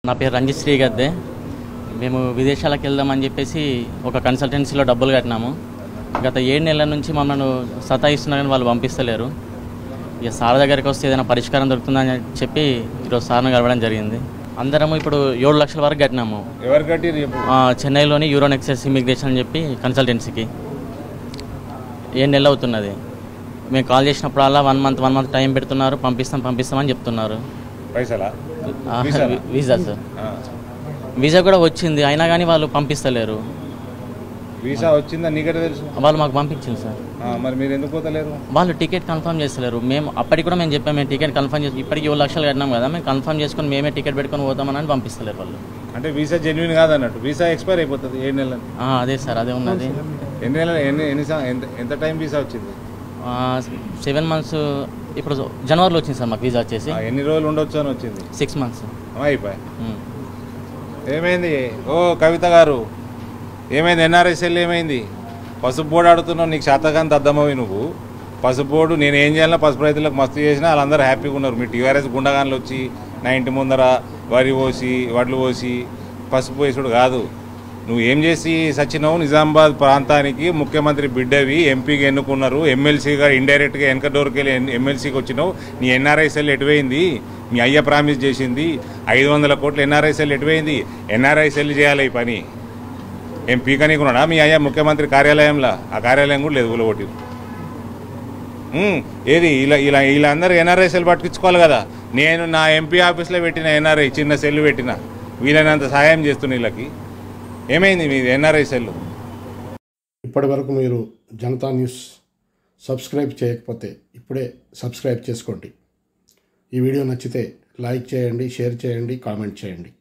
నా పేరు రంజిత్ శ్రీ గద్దే మేము విదేశాలకు వెళ్దామని చెప్పేసి ఒక కన్సల్టెన్సీలో డబ్బులు కట్టినాము గత ఏడు నెలల నుంచి మమ్మల్ని సతాయిస్తున్నా కానీ వాళ్ళు పంపిస్తలేరు ఇక సార్ దగ్గరికి వస్తే ఏదైనా పరిష్కారం దొరుకుతుందని చెప్పి ఈరోజు సార్ను కలవడం జరిగింది అందరము ఇప్పుడు ఏడు లక్షల వరకు కట్టినాము ఎవరు కట్టిరు చెప్పు ఆ, చెన్నైలోని యూరోన్ ఎక్సెస్ ఇమిగ్రేషన్ అని చెప్పి కన్సల్టెన్సీకి ఏడు నెలలు అవుతున్నది మేము కాల్ చేసినప్పుడల్లా one month one month time పెడుతున్నారు పంపిస్తాం పంపిస్తామని చెప్తున్నారు పైసలా ఆ, వీసానా? వీసా సార్ ఆ. వీసా కూడా వచ్చింది అయినా కానీ వాళ్ళు పంపిస్తలేరు వీసా వచ్చిందా నీకైతే తెలుసు వాళ్ళు మాకు పంపించింది సార్ ఆ, మరి మీరు ఎందుకు పోతలేరు వాళ్ళు టికెట్ కన్ఫర్మ్ చేస్తలేరు మేము అప్పటికి కూడా మేము చెప్పాము మేము టికెట్ కన్ఫర్మ్ చేసి ఇప్పటికి ఏడు లక్షలు కట్టినాం కదా మేము కన్ఫర్మ్ చేసుకొని మేమే టికెట్ పెట్టుకొని పోతామని అని పంపిస్తలేరు వాళ్ళు అంటే వీసా జెన్యున్ కాదన్నట్టు వీసా ఎక్స్పైర్ అయిపోతుంది ఏడు నెలలు ఆ, అదే సార్ అదే ఉన్నది ఎన్ని నెలలు ఎన్ని ఎన్ని సం- ఎంత ఎంత టైం వీసా వచ్చింది సెవెన్ మంత్స్ ఇప్పుడు జనవరిలో వచ్చింది సార్ మాకు వీసా వచ్చేసి ఆ, ఎన్ని రోజులు ఉండొచ్చు అని వచ్చింది సిక్స్ మంత్స్ అయిపోయి ఏమైంది ఓ కవిత గారు ఏమైంది ఎన్ఆర్ఎస్ఎల్ ఏమైంది పసుపు బోర్డు ఆడుతున్నావు నీకు శాతకాంత అద్దమవి నువ్వు పసుపు బోర్డు నేను ఏం చేయాలో పసుపు రైతులకు మస్తు చేసినా వాళ్ళందరూ హ్యాపీగా ఉన్నారు మీ టీఆర్ఎస్ గుండగాన్లు వచ్చి నా ఇంటి ముందర వరి పోసి వడ్లు పోసి పసుపు వేసుడు కాదు నువ్వు ఏం చేసి సచ్చినావు నిజామాబాద్ ప్రాంతానికి ముఖ్యమంత్రి బిడ్డవి ఎంపీకి ఎన్నుకున్నారు ఎమ్మెల్సీగా ఇండైరెక్ట్గా వెనక డోర్కి వెళ్ళి ఎమ్మెల్సీకి వచ్చినావు నీ ఎన్ఆర్ఐసెల్ ఎటువైంది మీ అయ్య ప్రామిస్ చేసింది ఐదు వందల కోట్లు ఎన్ఆర్ఐసెల్ ఎటువైంది ఎన్ఆర్ఐసెల్ చేయాలి ఈ పని ఏం పీకనీకున్నాడా మీ అయ్యా ముఖ్యమంత్రి కార్యాలయంలో ఆ కార్యాలయం కూడా లేదు ఊలగొట్టి ఏది ఇలా ఇలా వీళ్ళందరూ ఎన్ఆర్ఐ సెల్ పట్టుకుంచుకోవాలి కదా నేను నా ఎంపీ ఆఫీస్లో పెట్టిన ఎన్ఆర్ఐ చిన్న సెల్ పెట్టిన వీలైనంత సహాయం చేస్తున్న వీళ్ళకి ఏమైంది మీది ఎన్ఆర్ఐ సెల్ ఇప్పటి వరకు మీరు జనతా న్యూస్ సబ్స్క్రైబ్ చేయకపోతే ఇప్పుడే సబ్స్క్రైబ్ చేసుకోండి ఈ వీడియో నచ్చితే లైక్ చేయండి షేర్ చేయండి కామెంట్ చేయండి